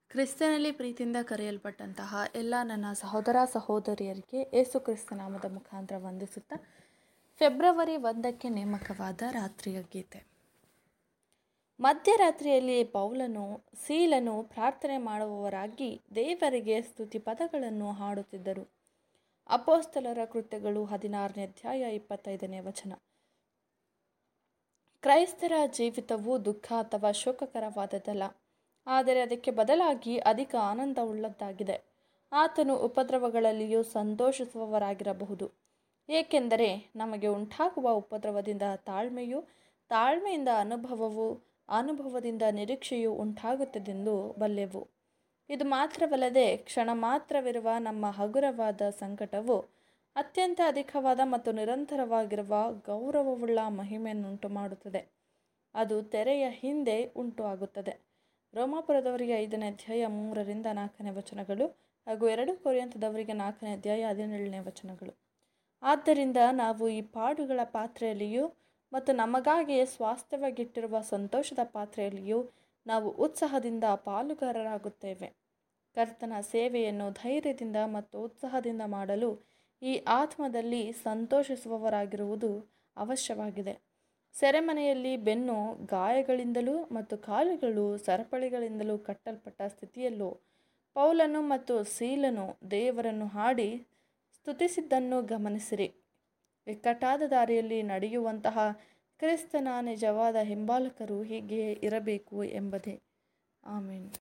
ಕ್ರಿಸ್ತನಲ್ಲಿ ಪ್ರೀತಿಯಿಂದ ಕರೆಯಲ್ಪಟ್ಟಂತಹ ಎಲ್ಲ ನನ್ನ ಸಹೋದರ ಸಹೋದರಿಯರಿಗೆ ಏಸು ಕ್ರಿಸ್ತ ನಾಮದ ಮುಖಾಂತರ ವಂದಿಸುತ್ತಾ ಫೆಬ್ರವರಿ ಒಂದಕ್ಕೆ ನೇಮಕವಾದ ರಾತ್ರಿಯ ಗೀತೆ ಮಧ್ಯರಾತ್ರಿಯಲ್ಲಿ ಪೌಲನು ಸೀಲನು ಪ್ರಾರ್ಥನೆ ಮಾಡುವವರಾಗಿ ದೇವರಿಗೆ ಸ್ತುತಿ ಪದಗಳನ್ನು ಹಾಡುತ್ತಿದ್ದರು ಅಪೋಸ್ತಲರ ಕೃತ್ಯಗಳು ಹದಿನಾರನೇ ಅಧ್ಯಾಯ ಇಪ್ಪತ್ತೈದನೇ ವಚನ ಕ್ರೈಸ್ತರ ಜೀವಿತವು ದುಃಖ ಅಥವಾ ಶೋಕಕರವಾದದ್ದಲ್ಲ ಆದರೆ ಅದಕ್ಕೆ ಬದಲಾಗಿ ಅಧಿಕ ಆನಂದವುಳ್ಳದ್ದಾಗಿದೆ ಆತನು ಉಪದ್ರವಗಳಲ್ಲಿಯೂ ಸಂತೋಷಿಸುವವರಾಗಿರಬಹುದು ಏಕೆಂದರೆ ನಮಗೆ ಉಂಟಾಗುವ ಉಪದ್ರವದಿಂದ ತಾಳ್ಮೆಯು ತಾಳ್ಮೆಯಿಂದ ಅನುಭವವು ಅನುಭವದಿಂದ ನಿರೀಕ್ಷೆಯು ಉಂಟಾಗುತ್ತದೆಂದು ಬಲ್ಲೆವು ಇದು ಮಾತ್ರವಲ್ಲದೆ ಕ್ಷಣ ಮಾತ್ರವಿರುವ ನಮ್ಮ ಹಗುರವಾದ ಸಂಕಟವು ಅತ್ಯಂತ ಅಧಿಕವಾದ ಮತ್ತು ನಿರಂತರವಾಗಿರುವ ಗೌರವವುಳ್ಳ ಮಹಿಮೆಯನ್ನುಂಟು ಮಾಡುತ್ತದೆ ಅದು ತೆರೆಯ ಹಿಂದೆ ಉಂಟು ಆಗುತ್ತದೆ ರೋಮಾಪುರದವರಿಗೆ ಐದನೇ ಅಧ್ಯಾಯ ಮೂರರಿಂದ ನಾಲ್ಕನೇ ವಚನಗಳು ಹಾಗೂ ಎರಡು ಕೊರಿಯಂತದವರಿಗೆ ನಾಲ್ಕನೇ ಅಧ್ಯಾಯ ಹದಿನೇಳನೇ ವಚನಗಳು ಆದ್ದರಿಂದ ನಾವು ಈ ಪಾಡುಗಳ ಪಾತ್ರೆಯಲ್ಲಿಯೂ ಮತ್ತು ನಮಗಾಗಿ ಸ್ವಾಸ್ಥ್ಯವಾಗಿಟ್ಟಿರುವ ಸಂತೋಷದ ಪಾತ್ರೆಯಲ್ಲಿಯೂ ನಾವು ಉತ್ಸಾಹದಿಂದ ಪಾಲುಗಾರರಾಗುತ್ತೇವೆ ಕರ್ತನ ಸೇವೆಯನ್ನು ಧೈರ್ಯದಿಂದ ಮತ್ತು ಉತ್ಸಾಹದಿಂದ ಮಾಡಲು ಈ ಆತ್ಮದಲ್ಲಿ ಸಂತೋಷಿಸುವವರಾಗಿರುವುದು ಅವಶ್ಯವಾಗಿದೆ ಸೆರೆಮನೆಯಲ್ಲಿ ಬೆನ್ನು ಗಾಯಗಳಿಂದಲೂ ಮತ್ತು ಕಾಲುಗಳು ಸರಪಳಿಗಳಿಂದಲೂ ಕಟ್ಟಲ್ಪಟ್ಟ ಸ್ಥಿತಿಯಲ್ಲೂ ಪೌಲನು ಮತ್ತು ಸೀಲನು ದೇವರನ್ನು ಹಾಡಿ ಸ್ತುತಿಸಿದ್ದನ್ನು ಗಮನಿಸಿರಿ ಇಕ್ಕಟ್ಟಾದ ದಾರಿಯಲ್ಲಿ ನಡೆಯುವಂತಹ ಕ್ರಿಸ್ತನ ನಿಜವಾದ ಹಿಂಬಾಲಕರು ಹೀಗೆ ಇರಬೇಕು ಎಂಬುದೇ ಆಮೀನ್